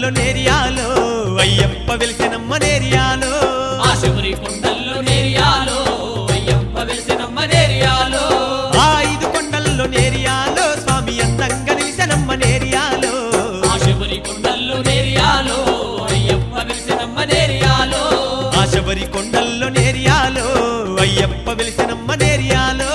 కొండల్లో నేరియాలో అయ్యప్ప వెలిసినమ్మ నేరియాలో ఆ శబరి కొండల్లో నేరియాలో అయ్యప్ప వెలిసినమ్మ నేరియాలో ఆ ఐదు కొండల్లో నేరియాలో స్వామి అందంగా నిలిసనమ్మ నేరియాలో ఆ శబరి కొండల్లో నేరియాలో అయ్యప్ప వెలిసినమ్మ నేరియాలో ఆ శబరి కొండల్లో నేరియాలో అయ్యప్ప వెలిసినమ్మ నేరియాలో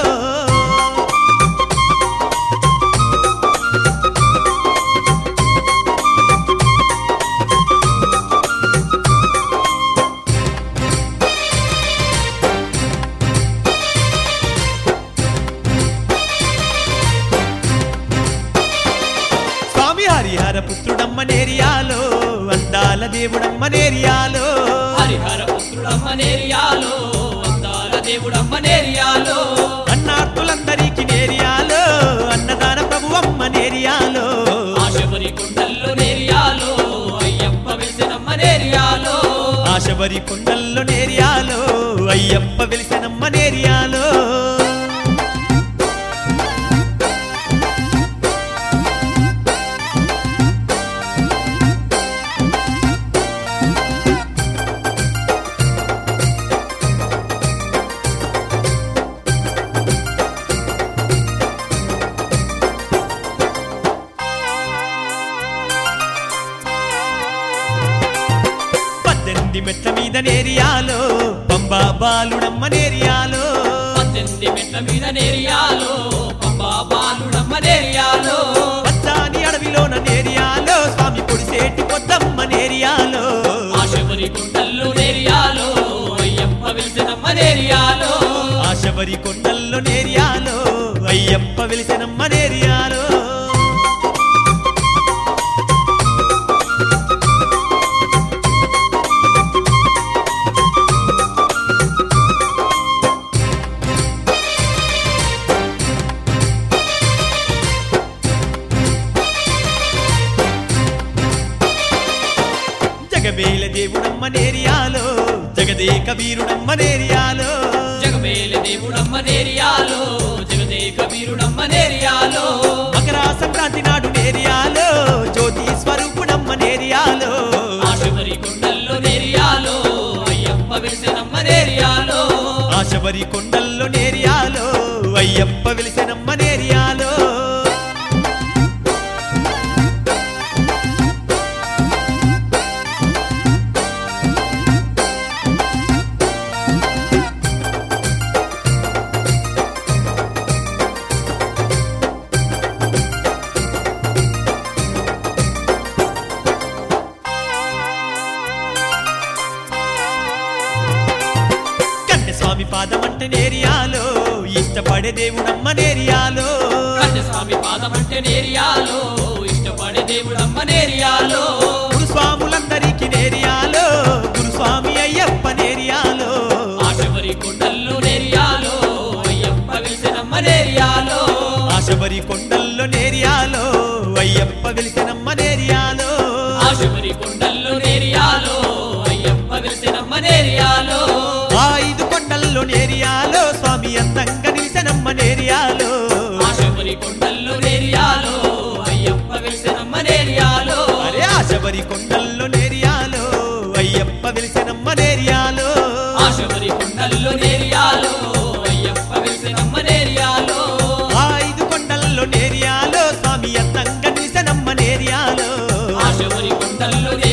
స్వామి హరిహర పుత్రుడమ్మ నేరియాలో అందాల దేవుడమ్మ నేరియాలో హరిహర పుత్రుడమ్మ నేరియాలో అందాల దేవుడమ్మ నేరియాలో అన్నార్తులందరికీ నేరియాలో అన్నదాన ప్రభువమ్మ నేరియాలో ఆ శబరి కొండల్లో నేరియాలో అయ్యప్ప వెలిసినమ్మ నేరియాలో ఆ శబరి కొండల్లో నేరియాలో అయ్యప్ప వెలిసినమ్మ నేరియాలో పద్దెనిమిది మెట్ల మీద నేరియాలో పంబా బాలుడమ్మ నేరియాలో పద్దెనిమిది మెట్ల మీద నేరియాలో పంబా బాలుడమ్మ నేరియాలో పచ్చాని అడవిలోన నేరియాలో స్వామి పొడిసేటి పొద్దమ్మ నేరియాలో ఆ శబరి కొండల్లో నేరియాలో అయ్యప్ప వెలిసినమ్మ నేరియాలో ఆ శబరి కొండల్లో నేరియాలో అయ్యప్ప వెలిసినమ్మ నేరియాలో జగమేల దేవుడమ్మ నేరియాలో జగదేక వీరుడమ్మ నేరియాలో జగమేల దేవుడమ్మ నేరియాలో జగదేక వీరుడమ్మ నేరియాలో మకర సంక్రాంతి నాడు నేరియాలో జ్యోతి స్వరూపుడమ్మ నేరియాలో ఆ శబరి కొండల్లో నేరియాలో అయ్యప్ప వెలిసినమ్మ నేరియాలో ఆ శబరి కొండల్లో నేరియాలో అయ్యప్ప వెలిసినమ్మ నేరియాలో కన్నె స్వామి పాదమంటే నేరియాలో ఇష్టపడే దేవుడమ్మ నేరియాలో స్వామి పాదమంటే నేరియాలో ఇష్టపడే దేవుడమ్మ నేరియాలో గురుస్వాములందరికీ నేరియాలో గురుస్వామి అయ్యప్ప నేరియాలో ఆ శబరి కొండల్లో నేరియాలో అయ్యప్ప వెలిసినమ్మ నేరియాలో ఆ శబరి కొండల్లో నేరియాలో అయ్యప్ప వెలిసినమ్మ నేరియాలో ఆ శబరి కొండల్లో నేరియాలో అయ్యప్ప వెలిసినమ్మ నేరియాలో ఆ ఐదు కొండల్లో నేరియాలో స్వామి అందంగా నిలిసనమ్మ నేరియాలో ఆ శబరి కొండల్లో నేరియాలో అయ్యప్ప వెలిసినమ్మ నేరియాలో అరే ఆ శబరి కొండల్లో నేరియాలో అయ్యప్ప వెలిసనమ్మ నేరియాలో ఆ శబరి కొండల్లో నేరియాలో అయ్యప్ప వెలిసినమ్మ నేరియాలో ఆ ఐదు కొండల్లో నేరియాలో స్వామి అందంగా నిలిసనమ్మ నేరియాలో ఆ శబరి కొండల్లో నేరియాలో